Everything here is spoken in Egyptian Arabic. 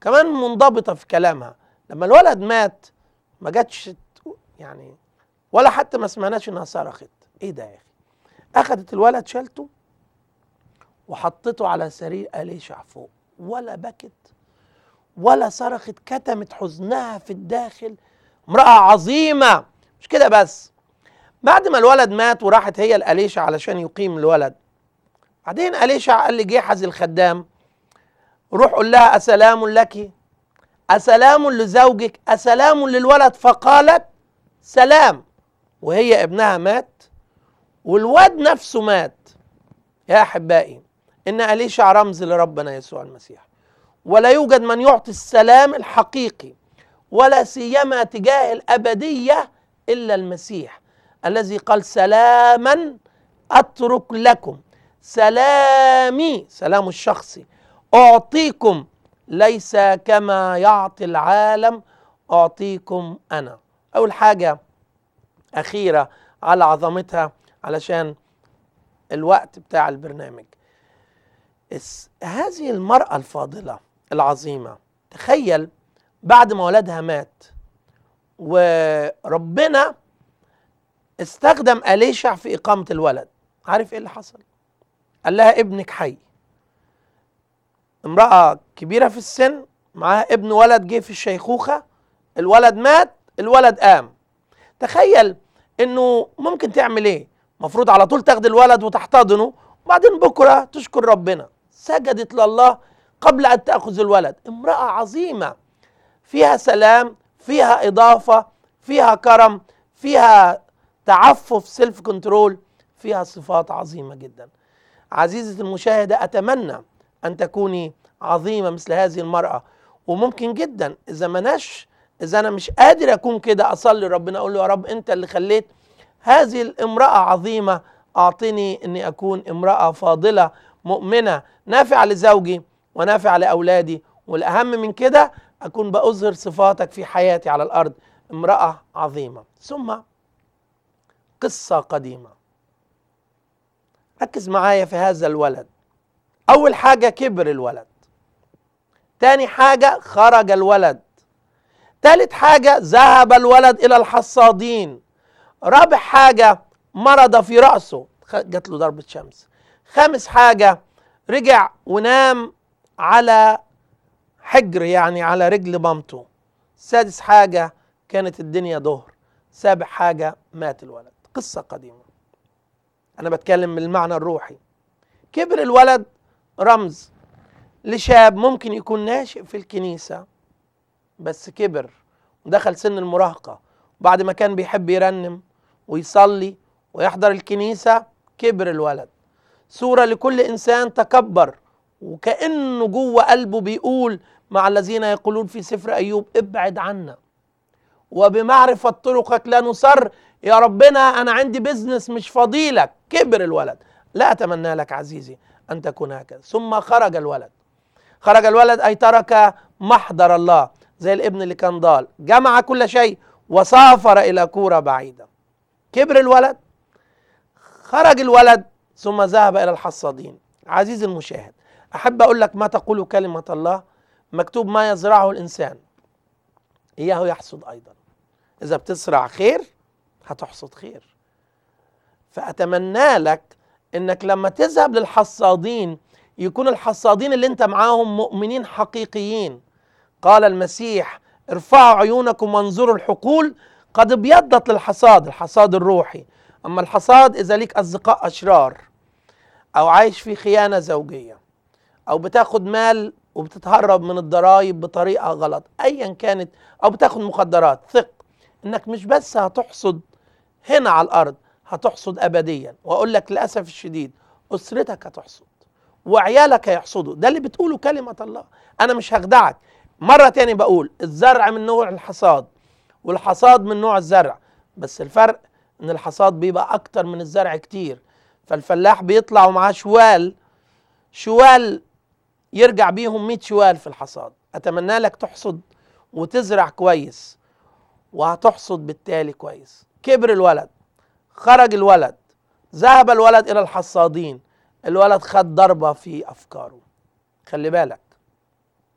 كمان منضبطه في كلامها لما الولد مات ما جاتش يعني ولا حتى ما سمعناش انها صرخت ايه ده يا اخي اخذت الولد شالته وحطته على سرير اليشع فوق ولا بكت ولا صرخت كتمت حزنها في الداخل امرأة عظيمة مش كده بس بعد ما الولد مات وراحت هي لأليشع علشان يقيم الولد بعدين أليشع قال لجيحز الخدام روح قول لها أسلام لك أسلام لزوجك أسلام للولد فقالت سلام وهي ابنها مات والواد نفسه مات يا أحبائي إن أليشع رمز لربنا يسوع المسيح ولا يوجد من يعطي السلام الحقيقي ولا سيما تجاه الأبدية إلا المسيح الذي قال سلاما أترك لكم سلامي سلام الشخصي أعطيكم ليس كما يعطي العالم أعطيكم أنا أول حاجة أخيرة على عظمتها علشان الوقت بتاع البرنامج هذه المرأة الفاضلة العظيمة تخيل بعد ما ولدها مات وربنا استخدم أليشع في إقامة الولد عارف إيه اللي حصل قال لها ابنك حي امرأة كبيرة في السن معاها ابن ولد جه في الشيخوخة الولد مات الولد قام تخيل انه ممكن تعمل ايه مفروض على طول تاخد الولد وتحتضنه وبعدين بكرة تشكر ربنا سجدت لله قبل ان تأخذ الولد امرأة عظيمة فيها سلام فيها إضافة فيها كرم فيها تعفف سيلف كنترول فيها صفات عظيمة جدا عزيزة المشاهدة أتمنى أن تكوني عظيمة مثل هذه المرأة وممكن جدا إذا مناش إذا أنا مش قادر أكون كده أصلي ربنا أقول له يا رب أنت اللي خليت هذه الامرأة عظيمة أعطني أني أكون امرأة فاضلة مؤمنة نافعة لزوجي ونافعة لأولادي والأهم من كده أكون بأظهر صفاتك في حياتي على الأرض امرأة عظيمة ثم قصة قديمة ركز معايا في هذا الولد أول حاجة كبر الولد تاني حاجة خرج الولد تالت حاجة ذهب الولد إلى الحصادين رابع حاجة مرض في رأسه جات له ضربة شمس خامس حاجة رجع ونام على حجر يعني على رجل مامته سادس حاجة كانت الدنيا ظهر سابع حاجة مات الولد قصة قديمة أنا بتكلم بالمعنى الروحي كبر الولد رمز لشاب ممكن يكون ناشئ في الكنيسة بس كبر ودخل سن المراهقة بعد ما كان بيحب يرنم ويصلي ويحضر الكنيسة كبر الولد صورة لكل إنسان تكبر وكأنه جوه قلبه بيقول مع الذين يقولون في سفر أيوب ابعد عنا وبمعرفة طرقك لا نصر يا ربنا أنا عندي بزنس مش فضيلك كبر الولد لا أتمنى لك عزيزي أن تكون هكذا ثم خرج الولد خرج الولد أي ترك محضر الله زي الابن اللي كان ضال جمع كل شيء وسافر إلى كورة بعيدة كبر الولد خرج الولد ثم ذهب إلى الحصادين عزيزي المشاهد أحب أقول لك ما تقول كلمة الله مكتوب ما يزرعه الإنسان إياه يحصد أيضا إذا بتزرع خير هتحصد خير فأتمنى لك إنك لما تذهب للحصادين يكون الحصادين اللي أنت معاهم مؤمنين حقيقيين قال المسيح ارفعوا عيونكم وانظروا الحقول قد ابيضت للحصاد الحصاد الروحي أما الحصاد إذا ليك أصدقاء أشرار أو عايش في خيانة زوجية أو بتاخد مال وبتتهرب من الضرائب بطريقة غلط أيا كانت أو بتاخد مخدرات ثق إنك مش بس هتحصد هنا على الأرض هتحصد أبديا وأقول لك للأسف الشديد أسرتك هتحصد وعيالك هيحصدوا ده اللي بتقوله كلمة الله أنا مش هخدعك مرة تاني بقول الزرع من نوع الحصاد والحصاد من نوع الزرع بس الفرق ان الحصاد بيبقى اكتر من الزرع كتير فالفلاح بيطلع ومعاه شوال شوال يرجع بيهم 100 شوال في الحصاد اتمنى لك تحصد وتزرع كويس وهتحصد بالتالي كويس كبر الولد خرج الولد ذهب الولد الى الحصادين الولد خد ضربه في افكاره خلي بالك